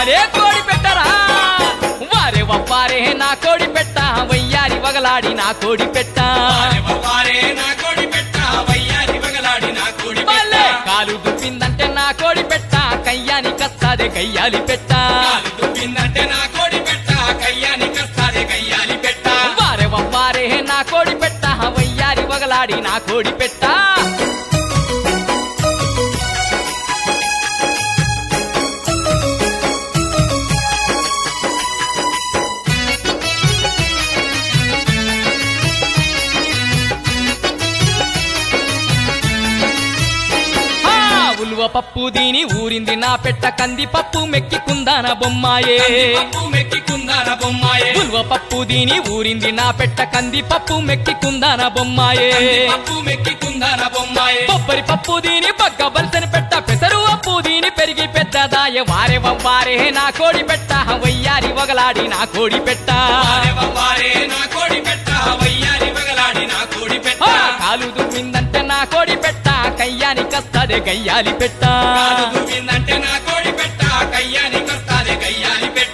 అరే కోడి పెట్టరా వారే వవ్వారే నా కోడి పెట్ట వయ్యారి వగలాడి నా కోడి పెట్ట వారే వవ్వారే నా కోడి పెట్ట వయ్యారి వగలాడి నా కోడి భలే! పెట్ట కాలు దుప్పిందంటే నా కోడి పెట్ట కయ్యాని కస్తాదే కయ్యాలి పెట్ట కాలు దువ్విందంటే నా కోడి పెట్ట కయ్యాని కస్తాదే కయ్యాలి పెట్ట వారే వవ్వారే నా కోడి పెట్ట వయ్యారి వగలాడి నా కోడి పెట్ట హా, ఉలువ పప్పు దీని ఊరింది నా పెట్ట కంది పప్పు మెక్కి కుందాన బొమ్మాయే పప్పు మెక్కి కుందాన బొమ్మాయే ఉలువ పప్పు దీని ఊరింది నా పెట్ట కంది పప్పు మెక్కి కుందాన బొమ్మాయే పప్పు మెక్కి కుందాన బొమ్మాయే కొబ్బరి పప్పు దీని పక్క బలిసని పెట్ట పెసరు అప్పు దీని పెరిగి పెద్దదాయ వారే వవ్వారే నా కోడి పెట్ట వయ్యారి వగలాడి నా కోడి పెట్ట వారే వవ్వారే నా కోడి పెట్ట వయ్యారి వగలాడి నా కోడి పెట్ట ఆ, కాలు దుమ్మిందంటే నా కోడి పెట్ట కయ్యాని కస్తదే గయ్యాలి పెట్ట కాలు దువ్విందంటే నా కోడి పెట్ట కయ్యాని కస్తాదే కయ్యాలి పెట్ట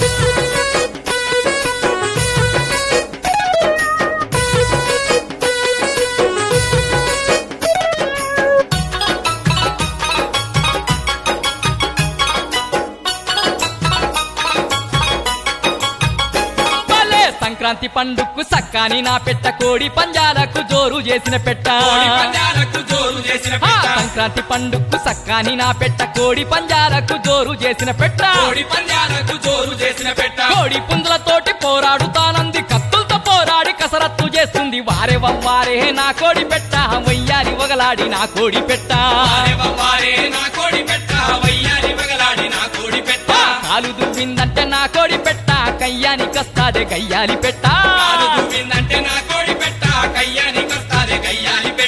భలే సంక్రాంతి పండుగకు సక్కాని నా పెట్ట కోడి పంజాలకు జోరు చేసిన పెట్ట కోడి పందాలకు జోరు చేసిన ఆ, పెట్ట సంక్రాంతి పండుగకు సక్కాని నా పెట్ట కోడి పంజాలకు జోరు చేసిన పెట్ట కోడి పందాలకు జోరు చేసిన పెట్ట కోడి పుంజులతోటి పోరాడుతానంది కత్తులతో పోరాడి కసరత్తు చేస్తుంది వారే వవ్వారే నా కోడి పెట్ట వయ్యారి వగలాడి నా కోడి పెట్ట వారే వవ్వారే నా కోడి పెట్ట వయ్యారి వగలాడి నా కోడి పెట్ట కాలు దువ్విందంటే నా కోడి పెట్ట కయ్యాని కస్తాదే గయ్యాలి పెట్ట కాలు దువ్విందంటే నా కోడి పెట్ట కయ్యాని కస్తాదే కయ్యాలి పెట్ట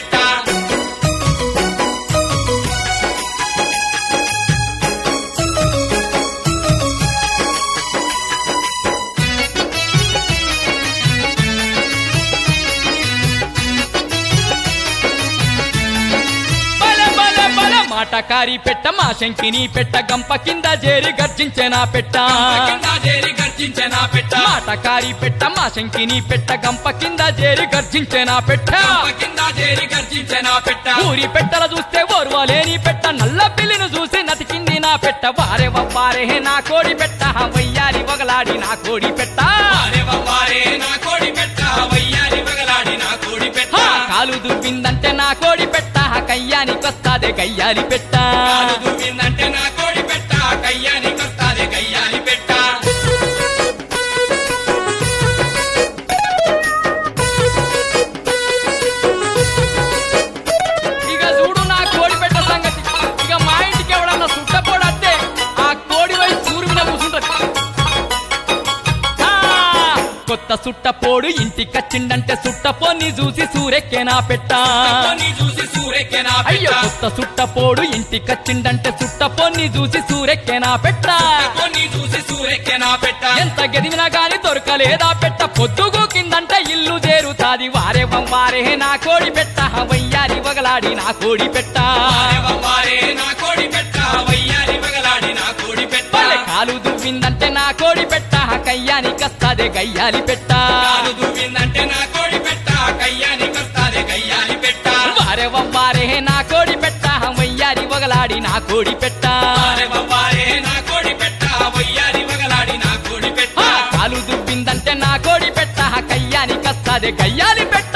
బల బల బల మాటకారి పెట్ట మా శంకిని పెట్ట గంప కింద చేరి గర్జించే నా పెట్ట కింద చేరి గర్జించే నా పెట్ట మాటకారి పెట్ట మా శంకిని పెట్ట గంప కింద చేరి గర్జించే నా పెట్ట గంప కింద చేరి గర్జించే నా పెట్ట ఊరి పెట్టల చూస్తే ఓర్వలేని పెట్ట నల్ల పిల్లిని చూసి నతికింది నా పెట్ట వారే వవ్వారే నా కోడి పెట్ట వయ్యారి వగలాడి నా కోడి పెట్ట వారే వవ్వారే నా కోడి పెట్ట వయ్యారి వగలాడి నా కోడి పెట్ట హా, కాలు దువ్విందంటే నా కోడి పెట్ట కయ్యాని కొస్తాదే గయ్యాలి పెట్ట కాలు దువ్విందంటే నా కోడి పెట్ట కయ్యాని కస్తాదే కయ్యాలి పెట్ట ఇక చూడు నా కోడి పెట్ట సంగతి ఇక మా ఇంటికి ఎవడన్నా సుట్టపోడత్తే ఆ కోడి వై సూర్యుని కూర్చుంటది ఆ, కొత్త సుట్టపోడు ఇంటికచ్చిండంటే సుట్టపోని చూసి సూరెక్కే నా పెట్ట తప్పని చూసి సూరెక్కే నా అయ్యో పెట్ట కొత్త సుట్టపోడు ఇంటికచ్చిండంటే సుట్టపోని చూసి సూరెక్కే నా పెట్ట తప్పని చూసి సూరెక్కే నా పెట్ట ఎంత గదివినా గాని దొరకలేదా పెట్ట పొద్దుగు కిందంటే ఇల్లు చేరుతాది వారే వారే నా కోడి పెట్ట వయ్యారి వగలాడి నా కోడి పెట్ట వారే వవ్వారే నా కోడి పెట్ట వయ్యారి వగలాడి నా కోడి పెట్ట భలే కాలు దువ్విందంటే నా కోడి పెట్ట కయ్యాని కస్తాదే గయ్యాలి పెట్ట కాలు దువ్విందంటే నా కోడి పెట్ట కయ్యాని కస్తాదే కయ్యాలి పెట్ట వారే వవ్వారే నా కోడి పెట్ట వయ్యారి వగలాడి నా కోడి పెట్ట వారే వవ్వారే నా కోడి పెట్ట వయ్యారి వగలాడి నా కోడి పెట్ట కాలు దువ్విందంటే నా కోడి పెట్ట కయ్యాని కస్తాదే గయ్యాలి పెట్ట